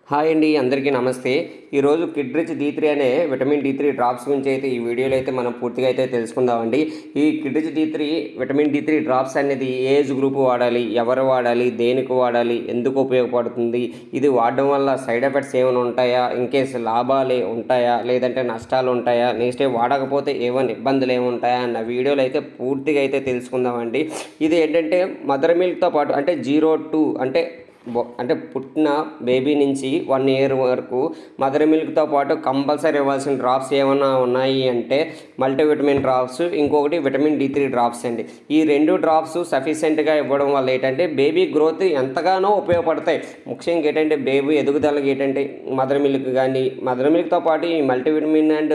hi అండి అందరికీ నమస్తే ఈరోజు కిడ్ రిచ్ డి త్రీ అనే విటమిన్ డి త్రీ డ్రాప్స్ గురించి అయితే ఈ వీడియోలో అయితే మనం పూర్తిగా అయితే తెలుసుకుందామండి ఈ Kid Rich D three vitamin D three drops అనేది ఏ ఏజ్ గ్రూప్ వాడాలి ఎవరు వాడాలి దేనికి వాడాలి ఎందుకు ఉపయోగపడుతుంది ఇది వాడడం వల్ల సైడ్ ఎఫెక్ట్స్ ఏమైనా ఉంటాయా ఇన్కేస్ లాభాలు ఉంటాయా లేదంటే నష్టాలు ఉంటాయా నెక్స్ట్ వాడకపోతే ఏమైనా ఇబ్బందులు ఏమి ఉంటాయా అన్న వీడియోలో అయితే పూర్తిగా అయితే తెలుసుకుందామండి ఇది ఏంటంటే మదర్ మిల్క్తో పాటు అంటే జీరో టూ అంటే బొ- అంటే పుట్టిన బేబీ నుంచి వన్ ఇయర్ వరకు మదర్ మిల్క్తో పాటు కంపల్సరీ ఇవ్వాల్సిన డ్రాప్స్ ఏమైనా ఉన్నాయి అంటే మల్టీవిటమిన్ డ్రాప్స్ ఇంకొకటి విటమిన్ డి త్రీ డ్రాప్స్ అండి ఈ రెండు డ్రాప్స్ సఫిషియెంట్గా ఇవ్వడం వల్ల ఏంటంటే బేబీ గ్రోత్ ఎంతగానో ఉపయోగపడతాయి ముఖ్యంగా ఏంటంటే బేబీ ఎదుగుదలకి ఏంటంటే మదర్ మిల్క్ కానీ మదర్ మిల్క్తో పాటు ఈ multivitamin and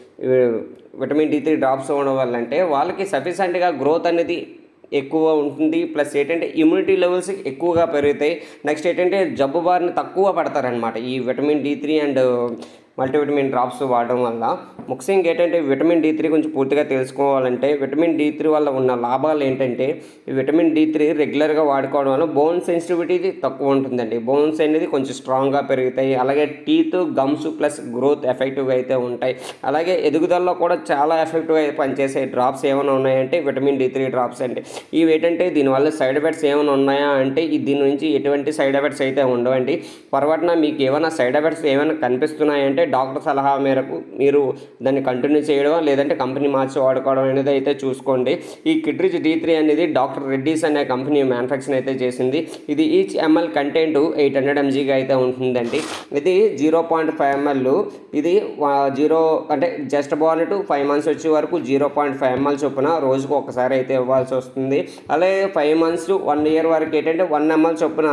vitamin D three drops ఇవ్వడం వల్ల అంటే వాళ్ళకి సఫిషియెంట్గా గ్రోత్ అనేది ఎక్కువ ఉంటుంది ప్లస్ ఏంటంటే ఇమ్యూనిటీ లెవెల్స్ ఎక్కువగా పెరుగుతాయి నెక్స్ట్ ఏంటంటే జబ్బు బారిన తక్కువ పడతారనమాట ఈ vitamin D three and multivitamin drops వాడడం వల్ల ముఖ్యంగా ఏంటంటే విటమిన్ డి త్రీ గురించి పూర్తిగా తెలుసుకోవాలంటే విటమిన్ డి త్రీ వల్ల ఉన్న లాభాలు ఏంటంటే ఈ విటమిన్ డి త్రీ రెగ్యులర్గా వాడుకోవడం వల్ల బోన్ సెన్సిటివిటీ తక్కువ ఉంటుందండి బోన్స్ అనేది కొంచెం స్ట్రాంగ్గా పెరుగుతాయి అలాగే టీత్ గమ్స్ ప్లస్ గ్రోత్ ఎఫెక్టివ్గా అయితే ఉంటాయి అలాగే ఎదుగుదలలో కూడా చాలా ఎఫెక్టివ్గా పనిచేసే డ్రాప్స్ ఏమైనా ఉన్నాయంటే విటమిన్ డి త్రీ డ్రాప్స్ అంటే ఇవి ఏంటంటే దీనివల్ల సైడ్ ఎఫెక్ట్స్ ఏమైనా ఉన్నాయా అంటే ఈ దీని నుంచి ఎటువంటి సైడ్ ఎఫెక్ట్స్ అయితే ఉండవండి పొరపాటున మీకు ఏమైనా సైడ్ ఎఫెక్ట్స్ ఏమైనా కనిపిస్తున్నాయంటే డాక్టర్ సలహా మేరకు మీరు దాన్ని కంటిన్యూ చేయడం లేదంటే కంపెనీ మార్చి వాడుకోవడం అనేది అయితే చూసుకోండి ఈ కిడ్రిచ్ డి త్రీ అనేది డాక్టర్ రెడ్డీస్ అనే కంపెనీ మ్యానుఫ్యాక్చర్ అయితే చేసింది ఇది each ML content eight hundred ఎంజీగా అయితే ఉంటుందండి ఇది జీరో పాయింట్ ఫైవ్ ఎంఎల్ ఇది జీరో అంటే జస్ట్ బాల్ టు ఫైవ్ మంత్స్ వచ్చే వరకు జీరో పాయింట్ ఫైవ్ ఎంఎల్ చొప్పున రోజుకు ఒకసారి అయితే ఇవ్వాల్సి వస్తుంది అలాగే ఫైవ్ మంత్స్ వన్ ఇయర్ వరకు ఏంటంటే వన్ ఎంఎల్ చొప్పున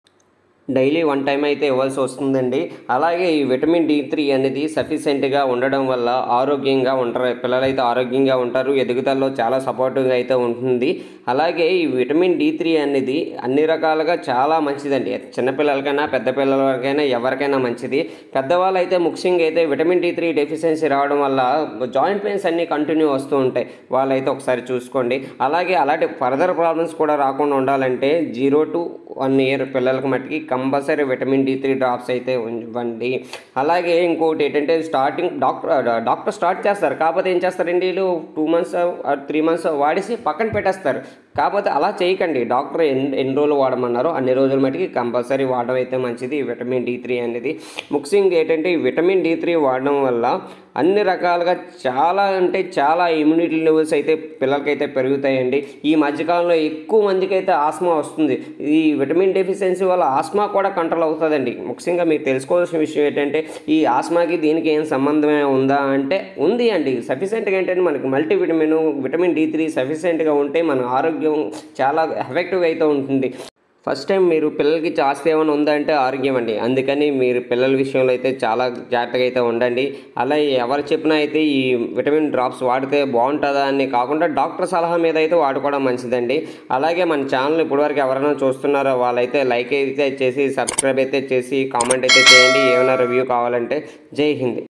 డైలీ వన్ టైం అయితే ఇవ్వాల్సి వస్తుందండి అలాగే ఈ విటమిన్ డి త్రీ అనేది సఫిషియెంట్గా ఉండడం వల్ల ఆరోగ్యంగా ఉంటారు పిల్లలైతే ఆరోగ్యంగా ఉంటారు ఎదుగుదలలో చాలా సపోర్టివ్గా అయితే ఉంటుంది అలాగే ఈ విటమిన్ డి త్రీ అనేది అన్ని రకాలుగా చాలా మంచిదండి చిన్నపిల్లలకైనా పెద్ద పిల్లలకైనా ఎవరికైనా మంచిది పెద్దవాళ్ళు అయితే ముఖ్యంగా అయితే విటమిన్ డి త్రీ డెఫిషియన్సీ రావడం వల్ల జాయింట్ పెయిన్స్ అన్నీ కంటిన్యూ వస్తూ ఉంటాయి వాళ్ళైతే ఒకసారి చూసుకోండి అలాగే అలాంటి ఫర్దర్ ప్రాబ్లమ్స్ కూడా రాకుండా ఉండాలంటే జీరో టు వన్ ఇయర్ పిల్లలకి మట్టికి compulsory vitamin D three drops అయితే ఇవ్వండి అలాగే ఇంకోటి ఏంటంటే స్టార్టింగ్ డాక్టర్ డాక్టర్ స్టార్ట్ చేస్తారు కాకపోతే ఏం చేస్తారండి వీళ్ళు టూ మంత్స్ త్రీ మంత్స్ వాడేసి పక్కన పెట్టేస్తారు కాకపోతే అలా చేయకండి డాక్టర్ ఎన్ని ఎన్ని రోజులు వాడమన్నారో అన్ని రోజుల మటుకి కంపల్సరీ వాడడం అయితే మంచిది ఈ విటమిన్ డి త్రీ అనేది ముఖ్యంగా ఏంటంటే ఈ విటమిన్ డి త్రీ వాడడం వల్ల అన్ని రకాలుగా చాలా అంటే చాలా ఇమ్యూనిటీ లెవెల్స్ అయితే పిల్లలకైతే పెరుగుతాయండి ఈ మధ్యకాలంలో ఎక్కువ మందికి అయితే ఆస్మా వస్తుంది ఈ విటమిన్ డెఫిషియన్సీ వల్ల ఆస్మా కూడా కంట్రోల్ అవుతుందండి ముఖ్యంగా మీరు తెలుసుకోవాల్సిన విషయం ఏంటంటే ఈ ఆస్మాకి దీనికి ఏం సంబంధమే ఉందా అంటే ఉంది అండి సఫిషియెంట్గా ఏంటంటే మనకి multi vitamin vitamin D three సఫిషియెంట్గా ఉంటే మన ఆరోగ్యం చాలా ఎఫెక్టివ్గా అయితే ఉంటుంది ఫస్ట్ టైం మీరు పిల్లలకి ఆస్తి ఏమైనా ఉందంటే ఆరోగ్యం అండి అందుకని మీరు పిల్లల విషయంలో అయితే చాలా జాగ్రత్తగా అయితే ఉండండి అలా ఎవరు చెప్పినా అయితే ఈ విటమిన్ డ్రాప్స్ వాడితే బాగుంటుందా అని కాకుండా డాక్టర్ సలహా మీద అయితే వాడుకోవడం మంచిదండి అలాగే మన ఛానల్ ఇప్పటివరకు ఎవరైనా చూస్తున్నారో వాళ్ళైతే లైక్ అయితే చేసి సబ్స్క్రైబ్ అయితే చేసి కామెంట్ అయితే చేయండి ఏమైనా రివ్యూ కావాలంటే జై హింద్